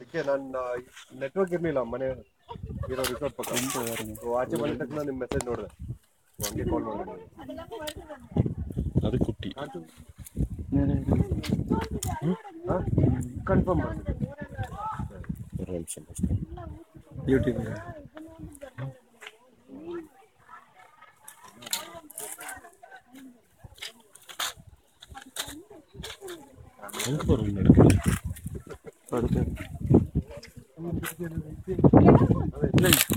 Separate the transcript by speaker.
Speaker 1: ಅದಕ್ಕೆ ನಾನು ನೆಟ್ವರ್ಕ್ ಇರ್ಲಿಲ್ಲ ಮನೆ ಇರೋ ರಿಸಾರ್ಟ್ ಪಕ್ಕ So, ಆಚೆ ಬಂದ ತಕ್ಷಣ ನಿಮ್ಮ ಮೆಸೇಜ್ ನೋಡಿದೆ So, ಹಂಗೆ ಕಾಲ್ ಮಾಡಿದೆ
Speaker 2: ಅದು ಕುಟ್ಟಿ
Speaker 1: ಕನ್ಫರ್ಮ್ ಮಾಡಿ
Speaker 2: ஒரு நிமிஷம் first.
Speaker 3: ಯೂಟ್ಯೂಬ್
Speaker 2: எங்க போறோம் நடக்குது
Speaker 3: ಪಡ್ತೇವೆ